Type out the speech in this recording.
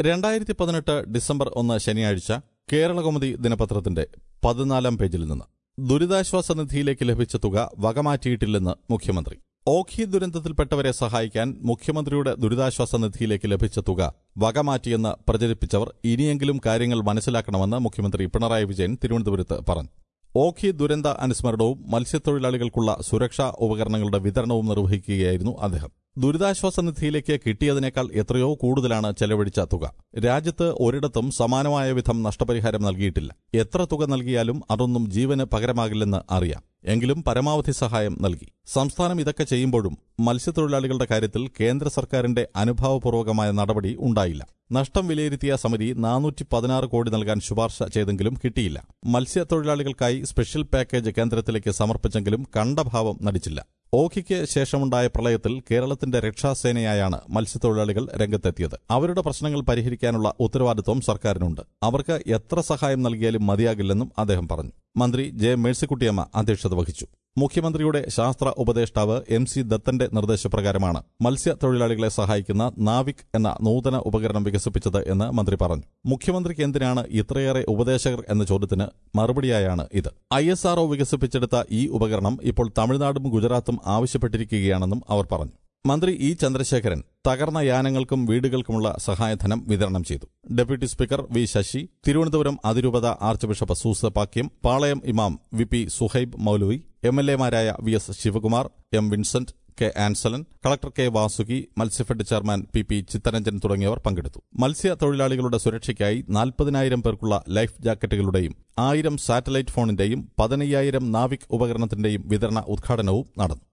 രണ്ടായിരത്തി പതിനെട്ട് ഡിസംബർ ഒന്ന് ശനിയാഴ്ച കേരളകൗമുദി ദിനപത്രത്തിന്റെ പതിനാലാം പേജിൽ നിന്ന് ദുരിതാശ്വാസ നിധിയിലേക്ക് ലഭിച്ച തുക വകമാറ്റിയിട്ടില്ലെന്ന് മുഖ്യമന്ത്രി ഓഖി ദുരന്തത്തിൽപ്പെട്ടവരെ സഹായിക്കാൻ മുഖ്യമന്ത്രിയുടെ ദുരിതാശ്വാസ നിധിയിലേക്ക് ലഭിച്ച തുക വകമാറ്റിയെന്ന് പ്രചരിപ്പിച്ചവർ ഇനിയെങ്കിലും കാര്യങ്ങൾ മനസ്സിലാക്കണമെന്ന് മുഖ്യമന്ത്രി പിണറായി വിജയൻ തിരുവനന്തപുരത്ത് പറഞ്ഞു ഓഖി ദുരന്ത അനുസ്മരണവും മത്സ്യത്തൊഴിലാളികൾക്കുള്ള സുരക്ഷാ ഉപകരണങ്ങളുടെ വിതരണവും നിർവഹിക്കുകയായിരുന്നു അദ്ദേഹം ദുരിതാശ്വാസ നിധിയിലേക്ക് കിട്ടിയതിനേക്കാൾ എത്രയോ കൂടുതലാണ് ചെലവഴിച്ച തുക രാജ്യത്ത് ഒരിടത്തും സമാനമായ വിധം നഷ്ടപരിഹാരം നൽകിയിട്ടില്ല എത്ര തുക നൽകിയാലും അതൊന്നും ജീവന് പകരമാകില്ലെന്ന് അറിയാം എങ്കിലും പരമാവധി സഹായം നൽകി സംസ്ഥാനം ഇതൊക്കെ ചെയ്യുമ്പോഴും മത്സ്യത്തൊഴിലാളികളുടെ കാര്യത്തിൽ കേന്ദ്ര സർക്കാരിന്റെ അനുഭാവപൂർവകമായ നടപടി ഉണ്ടായില്ല നഷ്ടം വിലയിരുത്തിയ സമിതി നാനൂറ്റി പതിനാറ് കോടി നൽകാൻ ശുപാർശ ചെയ്തെങ്കിലും കിട്ടിയില്ല മത്സ്യത്തൊഴിലാളികൾക്കായി സ്പെഷ്യൽ പാക്കേജ് കേന്ദ്രത്തിലേക്ക് സമർപ്പിച്ചെങ്കിലും കണ്ടഭാവം നടിച്ചില്ല ഓഖിക്ക് ശേഷമുണ്ടായ പ്രളയത്തിൽ കേരളത്തിന്റെ രക്ഷാസേനയായാണ് മത്സ്യത്തൊഴിലാളികൾ രംഗത്തെത്തിയത് അവരുടെ പ്രശ്നങ്ങൾ പരിഹരിക്കാനുള്ള ഉത്തരവാദിത്വം സർക്കാരിനുണ്ട് അവർക്ക് എത്ര സഹായം നൽകിയാലും മതിയാകില്ലെന്നും അദ്ദേഹം പറഞ്ഞു മന്ത്രി ജെ മേഴ്സിക്കുട്ടിയമ്മ അധ്യക്ഷത വഹിച്ചു മുഖ്യമന്ത്രിയുടെ ശാസ്ത്ര ഉപദേഷ്ടാവ് എം സി ദത്തന്റെ നിർദ്ദേശപ്രകാരമാണ് മത്സ്യത്തൊഴിലാളികളെ സഹായിക്കുന്ന നാവിക് എന്ന നൂതന ഉപകരണം വികസിപ്പിച്ചത് എന്ന് മന്ത്രി പറഞ്ഞു മുഖ്യമന്ത്രിക്ക് എന്തിനാണ് ഇത്രയേറെ ഉപദേശകർ എന്ന ചോദ്യത്തിന് മറുപടിയായാണ് ഇത് ഐ എസ് ആർഒ വികസിപ്പിച്ചെടുത്ത ഈ ഉപകരണം ഇപ്പോൾ തമിഴ്നാടും ഗുജറാത്തും ആവശ്യപ്പെട്ടിരിക്കുകയാണെന്നും അവർ പറഞ്ഞു മന്ത്രി ഇ ചന്ദ്രശേഖരൻ തകർന്ന യാനങ്ങൾക്കും വീടുകൾക്കുമുള്ള സഹായധനം വിതരണം ചെയ്തു deputy speaker V Sasi Thiruvananthapuram അതിരൂപത ആർച്ച് ബിഷപ്പ് സൂസ പാക്യം പാളയം ഇമാം വി പി സുഹൈബ് മൌലവി എം എൽ എമാരായ V S Sivakumar M Vincent K Ansalan collector K Vasuki Matsyafed chairman P P Chittaranjan തുടങ്ങിയവർ പങ്കെടുത്തു മത്സ്യ തൊഴിലാളികളുടെ സുരക്ഷയ്ക്കായി നാൽപ്പതിനായിരം പേർക്കുള്ള ലൈഫ് ജാക്കറ്റുകളുടെയും ആയിരം സാറ്റലൈറ്റ് ഫോണിന്റെയും പതിനയ്യായിരം നാവിക് ഉപകരണത്തിന്റെയും വിതരണ ഉദ്ഘാടനവും നടന്നു